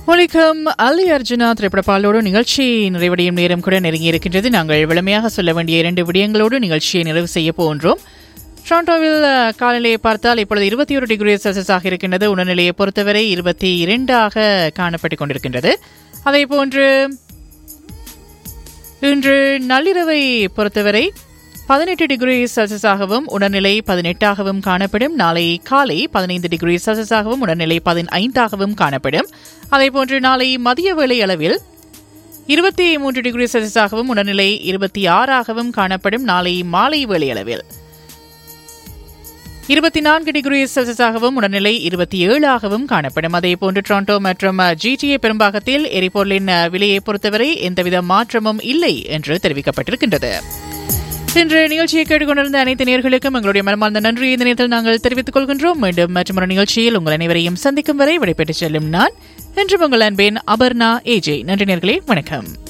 ஒலிக்கம் அல்லி அர்ஜுனா திரைப்பட பாலோடு நிகழ்ச்சி நிறைவடையும் நேரம் கூட நெருங்கி இருக்கின்றது நாங்கள் விளமையாக சொல்ல வேண்டிய இரண்டு விடயங்களோடு நிகழ்ச்சியை நிறைவு செய்ய போகின்றோம் டொரண்டோவில் அஹ், காலநிலையை பார்த்தால் இப்பொழுது இருபத்தி ஒரு டிகிரி செல்சியஸாக இருக்கின்றது உணர்நிலையை பொறுத்தவரை இருபத்தி இரண்டாக காணப்பட்டுக் கொண்டிருக்கின்றது அதே போன்று இன்று நள்ளிரவை பொறுத்தவரை பதினெட்டு டிகிரி செல்சியஸாகவும் உடல்நிலை பதினெட்டாகவும் காணப்படும் நாளை காலை பதினைந்து டிகிரி செல்சியஸாகவும் உடல்நிலை பதினைந்தாகவும் காணப்படும் அதேபோன்று நாளை மதிய வேளை அளவில் இருபத்தி மூன்று டிகிரி செல்சியஸாகவும் உடல்நிலை இருபத்தி ஆறாகவும் காணப்படும் நாளை மாலை வேளை அளவில் இருபத்தி நான்கு டிகிரி செல்சியஸாகவும் உடல்நிலை இருபத்தி ஏழாகவும் காணப்படும் அதே போன்று டொரண்டோ மற்றும் ஜிடிஏ பெரும்பாகத்தில் எரிபொருளின் அஹ், விலையை பொறுத்தவரை எந்தவித மாற்றமும் இல்லை என்று தெரிவிக்கப்பட்டிருக்கின்றது இன்று நிகழ்ச்சியை கேட்டுக்கொண்டிருந்த அனைத்து நேர்களுக்கும் எங்களுடைய மனமார்ந்த நன்றி இந்த நேரத்தில் நாங்கள் தெரிவித்துக் கொள்கின்றோம் மீண்டும் மற்றொரு நிகழ்ச்சியில் உங்கள் அனைவரையும் சந்திக்கும் வரை விடைபெற்றுச் செல்லும் நான் என்று உங்கள் அன்பேன் அபர்ணா ஏஜே நன்றி நேர்களே வணக்கம்